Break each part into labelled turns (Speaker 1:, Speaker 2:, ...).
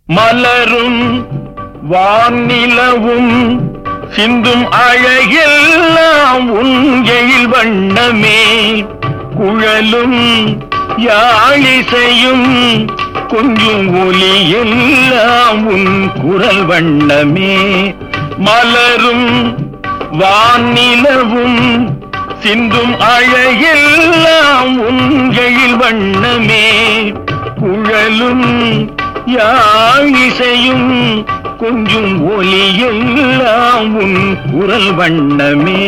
Speaker 1: மலரும் வானிலவும் சிந்தும் அழகெல்லாம் உன் எழில் வண்ணமே குழலும் யாழிசையும் கொஞ்சும் ஒலி எல்லாம் உன் குரல் வண்ணமே மலரும் வானிலவும் சிந்தும் அழகெல்லாம் உன் எழில் வண்ணமே குழலும் யாழிசையும் கொஞ்சும் ஒலி எல்லாம் உன் குரல் வண்ணமே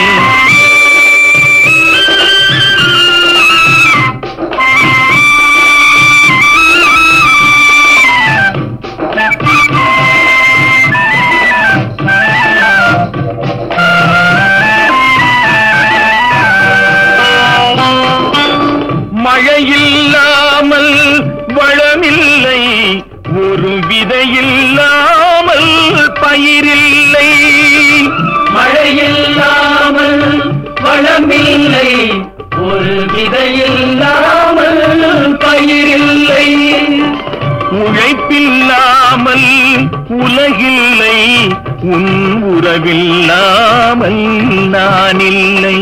Speaker 1: மழையில்லாமல் வளமில்லை ஒரு விதையில்லாமல் பயிரில்லை
Speaker 2: மழையில்லாமல் வளமில்லை ஒரு விதையில்லாமல் பயிரில்லை
Speaker 1: உழைப்பில்லாமல் உலகில்லை உன் உறவில்லாமல் நான் இல்லை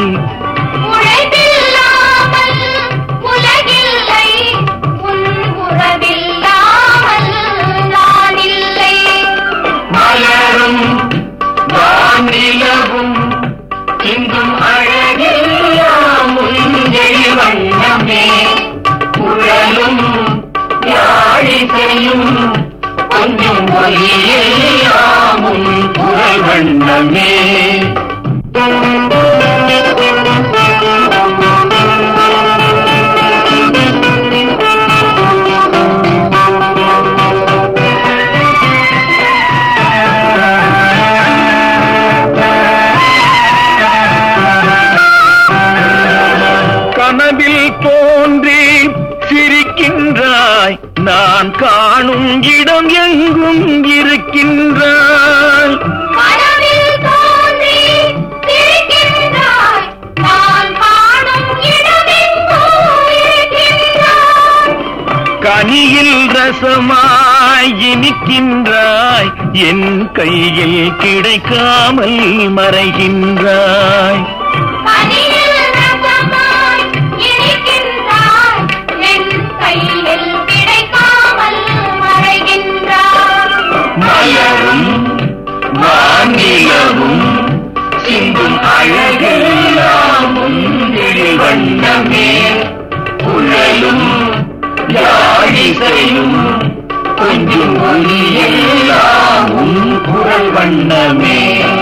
Speaker 3: உழைப்பில்லாமல் உலகில்லை உன் உறவில்லாமல் நான் இல்லை
Speaker 2: மலரும் வானிலவும் சிந்தும் அழகெல்லாம் உஞ்சை வண்ணமே குழலும் யாழிசையும் கொஞ்சம் ஒலியெல்லாம் உன் குரல் வண்ணமே
Speaker 1: கனவில் தோன்றி சிரிக்கின்றாய் நான் காணும் இடம் எங்கும் இருக்கின்றாய்
Speaker 3: கனவில் தோன்றி சிரிக்கின்றாய் நான் காணும் இடமெங்கோ இருக்கின்றாய்
Speaker 1: கனியில் ரசமாய் இனிக்கின்றாய் என் கையில் கிடைக்காமல் மறைகின்றாய்
Speaker 3: கனியில் ரசமாய் இனிக்கின்றாய் என் கையில் கிடைக்காமல் மறைகின்றாய்
Speaker 2: மலரும் வானிலவும் சிந்தும் அழகெல்லாம் உந்திரி வண்ணமே குழலும் யாழிசையும் கொஞ்சம் ஒலியெல்லாம் உன் குரல் வண்ணமே